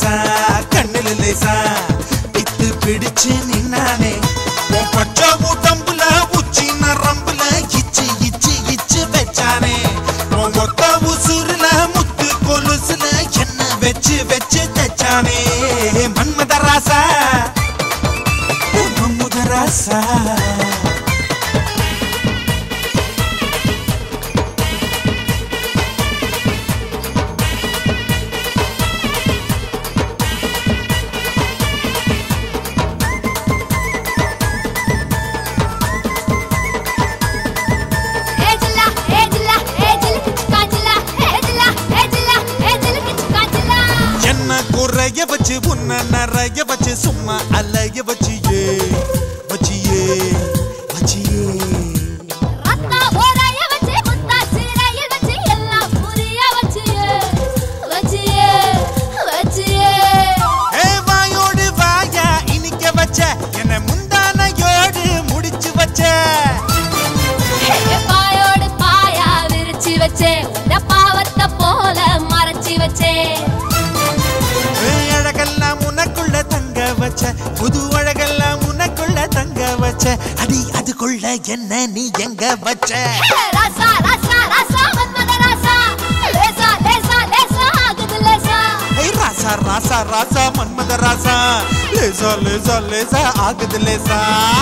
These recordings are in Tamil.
லேசா கண்ணுல லேசா பித்து பிடிச்சு நின்னானே உன் பச்சை உடம்புல உச்சி நரம்புல இச்சு இச்சு இச்சு வச்சானே உன் மொத்த உசுருல முத்து கொலுசுல என்ன வச்சு வச்சு தச்சானே மன்மத ராசா மன்மத ராசா ஏஜிலா ஏஜிலா ஏஜில் கிச்காஜிலா ஏஜிலா ஏஜிலா ஏஜில் கிச்காஜிலா என்ன குறைய வச்சு உன்ன நிறைய வச்சு சும்மா அலைய வச்சியே வச்சியே வச்சியே ரத்னா ஓராய வச்சு முத்தா சீராயில் வச்சு எல்லாம் புரிய வச்சியே வச்சியே வச்சியே ஏ வாயோடு வாயா இனிக்க வச்ச என்ன முந்தானையோடு முடிச்சு வச்ச பாயோடு பாயா விரிச்சு வச்சே உன்ன பாவத்தை போல மறைச்சு வச்சே ஏ, அழகெல்லாம் உனக்குள்ள தங்க வச்ச புது அழகெல்லாம் உனக்குள்ள தங்க வச்ச அடி அதுக்குள்ள என்ன நீ எங்க வச்ச ராசா ராசா ராசா மன்மத ராசா லேசா லேசா லேசா ஆகுது லேசா ஏய் ராசா ராசா ராசா மன்மத ராசா லேசா லேசா லேசா ஆகுது லேசா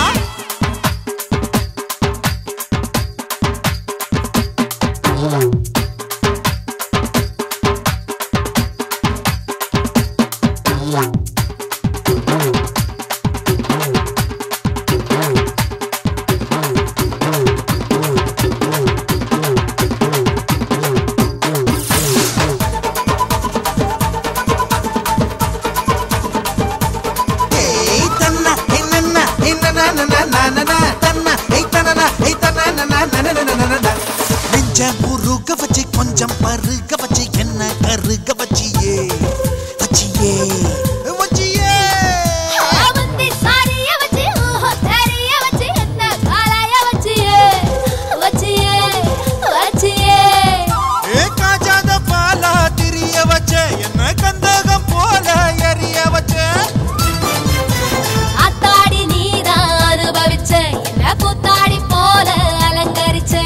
ஏய் தன்னா ஏய் நன்னா ஏய் நனா நனா நனா தன்னா ஏய் தனனா ஏய் தனா நனா நனா நனா நனா நெஞ்ச முருக வச்சு கொஞ்சம் பருக வச்சு என்ன கருக வச்சியே வச்சியே வச்சியே ஆவந்தி சாரிய வச்சு ஓஹோ தெரிய வச்சு என்ன காலாய வச்சியே வச்சியே வச்சியே ஏ காஜாத பாலா திரிய வச்ச என்ன கந்தகம் போல எரிய வச்ச அத்தாடி நீதான் அனுபவிச்ச என்ன கூத்தாடி போல அலங்கரிச்ச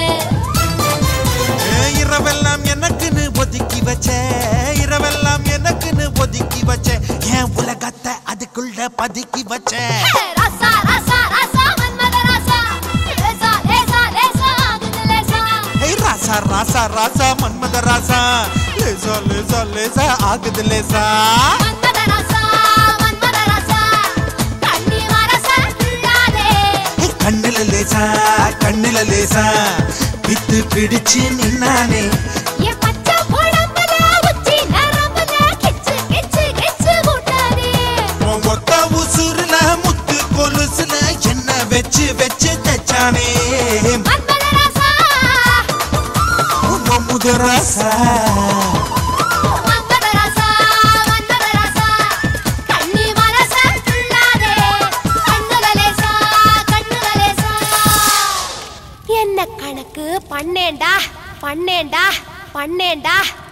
ஏ இரவெல்லாம் எனக்குன்னு ஒதுக்கி வச்ச இரவெல்லாம் எனக்குன்னு ஒதுக்கி வச்ச என் உலகத்தை அதுக்குள்ள பதுக்கி வச்ச ராசா ராசா ராசா மன்மத ராசா லேசா லேசா லேசா ஆகுது லேசா ஏய் ராசா ராசா ராசா மன்மத ராசா லேசா லேசா லேசா ஆகுது லேசா மன்மத ராசா மன்மத ராசா கண்ணி வரசா துள்ளாதே ஏய் கண்ணுல லேசா கண்ணுல லேசா பித்து பிடிச்சு நின்னானே என் பச்சை உடம்புல உச்சி நரம்புல கிச்சு கிச்சு கிச்சு கூட்டாதே உன் ஒத்த உசுருல முத்து கொலுசுல என்ன வச்சு வச்சு தச்சானே மன்மத ராசா மம்முத ராசா மன்மத ராசா மன்மத ராசா கண்ணி வரசா துள்ளாதே கண்ணுல லேசா கண்ணுல லேசா என்ன கணக்கு பண்ணேண்டா பண்ணேண்டா பண்ணேண்டா